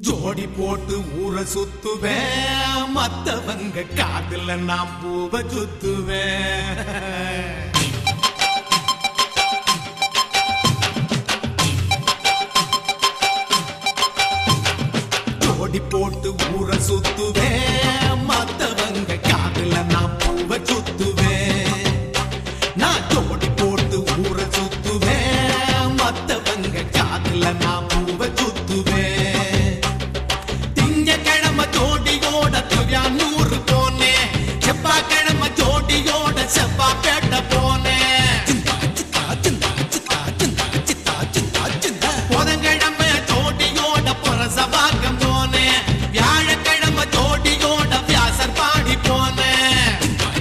ஜோடி போட்டு ஊரை சுத்துவேன் மத்தவங்க காதுல நான் பூவை சுத்துவேன் ஜோடி போட்டு ஊரை சுத்துவேன் மத்தவங்க காதுல நான் பூவை சுத்துவேன் நான் ஜோடி போட்டு ஊரை சுத்துவேன் மத்தவங்க காதுல நான் பூவை சுத்துவேன் திங்கக்கிழமை ஜோடியோட திவ்யானூர் போனேன் செவ்வாய்க்கிழமை ஜோடியோட செவ்வாய்ப்பேட்டை போனேன் புதன்கிழமை ஜோடியோட புரசவாக்கம் போனேன் வியாழக்கிழமை ஜோடியோட வியாசர் பாடி போனேன்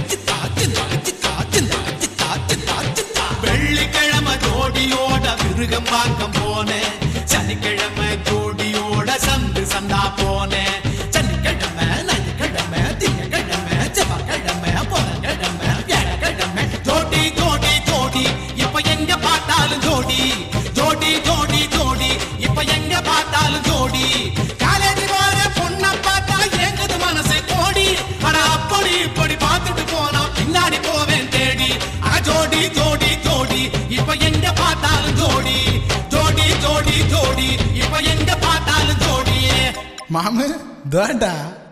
வெள்ளிக்கிழமை ஜோடியோட விருகம் பார்க்கம் போனேன் சனிக்கிழமை ஜோடியோட சந்து சந்தா போனேன் சனிக்கிழமை ஞாயிற்றுக்கிழமை திங்கக்கிழமை செவ்வாய்க்கிழமை புதன்கிழமை வியாழக்கிழமை ஜோடி ஜோடி ஜோடி இப்ப எங்க பார்த்தாலும் ஜோடி ஜோடி ஜோடி ஜோடி இப்ப எங்க பார்த்தாலும் ஜோடி காலேஜ் போற பொண்ண பார்த்தா ஏங்குது மனசு கோடி அட அப்படி இப்படி பார்த்துட்டு போனா பின்னாடி போவேன் தேடி அட ஜோடி ஜோடி ஜோடி இப்ப எங்க பார்த்தாலும் ஜோடி ஜோடி ஜோடி ஜோடி இப்ப எங்க பார்த்தாலும் ஜோடி மாமு தோண்டா